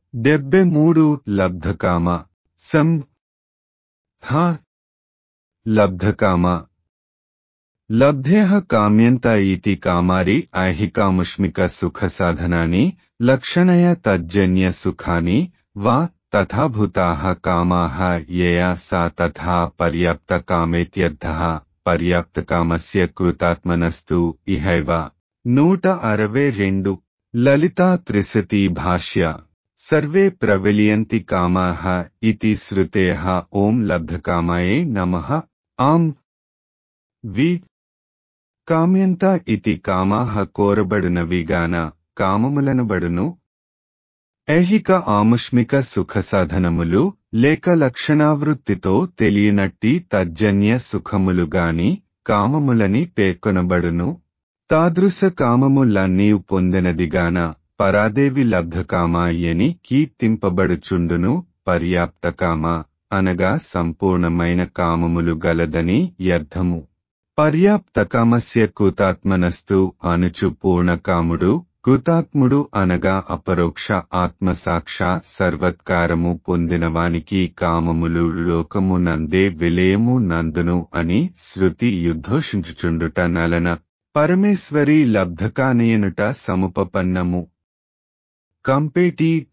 డెబ్బె మూడు లబ్ధకామ సం హ లబ్ధకామ లబ్ధేహ కామ్యంత ఇతి కామారి ఐహికాముష్మిక సుఖ సాధనాని లక్షణయ తజ్జన్య సుఖాని వా తథాభూతాః కామాః యయా సా తథా పర్యాప్త కామేత్యర్థః పర్యాప్త కామస్య కృతాత్మనస్తు ఇహైవ నూట అరవై రెండు లలితా త్రిశతి భాష్య సర్వే ప్రవిలియంతి కామాః ఇతి శృతేః ఓం లబ్ధకామాయే నమః ఆం వి కామ్యంత ఇతి కామాః కోరబడునవిగాన కామములనబడును ఐహిక ఆముష్మిక సుఖ సాధనములు లేక లక్షణావృత్తితో తెలియనట్టి తజ్జన్య సుఖములుగాని కామములని పేర్కొనబడును తాదృశ కామములన్నీ పొందినదిగాన పరాదేవి లబ్ధకామాయని కీర్తింపబడుచుండును పర్యాప్తకామ అనగా సంపూర్ణమైన కామములు గలదని అర్థము పర్యాప్తకామస్య కృతాత్మనస్తు అనుచు పూర్ణకాముడు కృతాత్ముడు అనగా అపరోక్ష ఆత్మసాక్షా సర్వత్కారము పొందినవానికి కామములు లోకము నందే విలయము నందును అని శృతి యుద్ధోషించుచుండుట నలన పరమేశ్వరి లబ్ధకానయనుట సముపపన్నము కంపేటి